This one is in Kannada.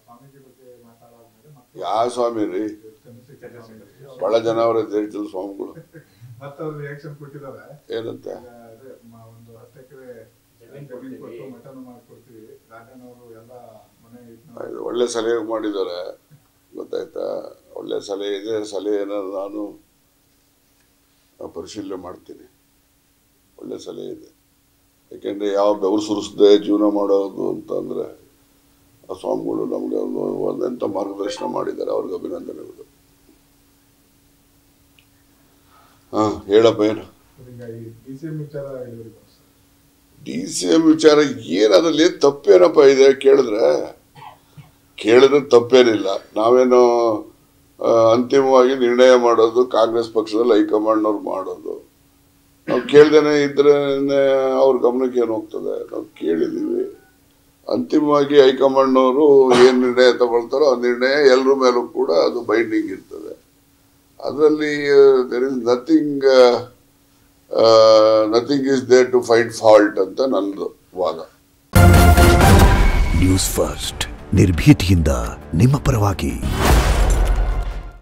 ಸ್ವಾಮೀಜಿ ಬಗ್ಗೆ ಮಾತಾಡಾದ್ಮೇಲೆ ಮತ್ತೆ ಯಾವ ಸ್ವಾಮಿ ರೀ ಚಂದ್ರಶೇಖರ್ ಸ್ವಾಮೀಜಿ ಅವ್ರು- ಬಹಳ ಜನ ಅವರ ಹೇಳ್ತಿಲ್ಲ ಸ್ವಾಮಿಗಳು ಮತ್ತೆ ಅವ್ರು ರಿಯಾಕ್ಷನ್ ಕೊಟ್ಟಿದ್ದಾರೆ ಏನಂತ ಈಗ ಅದೇ ಮ- ಒಂದು ಹತ್ತು ಎಕರೆ ಜಮೀನು ಕೊಟ್ಟು ಮಟನ್ ಮಾಡ್ಕೊಡ್ತೀವಿ ರಾಜಣ್ಣ ಅವರು ಎಲ್ಲ ಮನೆ ಇದ್ನ ಇದು ಒಳ್ಳೆ ಸಲಹೆ ಮಾಡಿದ್ದಾರೆ ಗೊತ್ತಾಯ್ತಾ ಒಳ್ಳೆ ಸಲಹೆ ಇದೆ ಸಲಹೆನ ನಾನು ಪರಿಶೀಲನೆ ಮಾಡ್ತೀನಿ ಒಳ್ಳೆ ಸಲಹೆ ಇದೆ ಯಾಕೆಂದರೆ ಯಾವ ಬೆವರು ಸುರಿಸದೆ ಜೀವನ ಮಾಡೋದು ಅಂತಂದರೆ ಆ ಸ್ವಾಮಿಗಳು ನಮಗೆ ಒಂದು ಒಂದೆಂಥ ಮಾರ್ಗದರ್ಶನ ಮಾಡಿದ್ದಾರೆ ಅವ್ರಿಗೆ ಅಭಿನಂದನೆಗಳು ಹಾಂ ಹೇಳಪ್ಪ ಏನು ಈಗ ಈ ಡಿ ಸಿ ಎಂ ವಿಚಾರ ಹೇಳಿದ್ರು ಸರ್ ಡಿ ಸಿ ಎಂ ವಿಚಾರ ಏನು ಅದರಲ್ಲಿ ಏನ್ ತಪ್ಪೇನಪ್ಪ ಇದೆ ಕೇಳಿದ್ರೆ ಕೇಳಿದ್ರೆ ತಪ್ಪೇನಿಲ್ಲ ನಾವೇನು ಆ, ಅಂತಿಮವಾಗಿ ನಿರ್ಣಯ ಮಾಡೋದು ಕಾಂಗ್ರೆಸ್ ಪಕ್ಷದಲ್ಲಿ ಹೈಕಮಾಂಡ್ನವ್ರು ಮಾಡೋದು ನಾವು ಕೇಳ್ದೇನೆ ಇದ್ರೆ ಅವ್ರ ಗಮನಕ್ಕೆ ಏನು ಹೋಗ್ತದೆ ನಾವು ಕೇಳಿದ್ದೀವಿ ಅಂತಿಮವಾಗಿ ಹೈಕಮಾಂಡ್ನವರು ಏನು ನಿರ್ಣಯ ತಗೊಳ್ತಾರೋ ಆ ನಿರ್ಣಯ ಎಲ್ಲರ ಮೇಲೂ ಕೂಡ ಅದು ಬೈಂಡಿಂಗ್ ಇರ್ತದೆ ಅದರಲ್ಲಿ there is nothing nothing is there to find fault ಅಂತ ನಂದು ವಾದ ನ್ಯೂಸ್ ಫಸ್ಟ್ ನಿರ್ಭೀತಿಯಿಂದ ನಿಮ್ಮ ಪರವಾಗಿ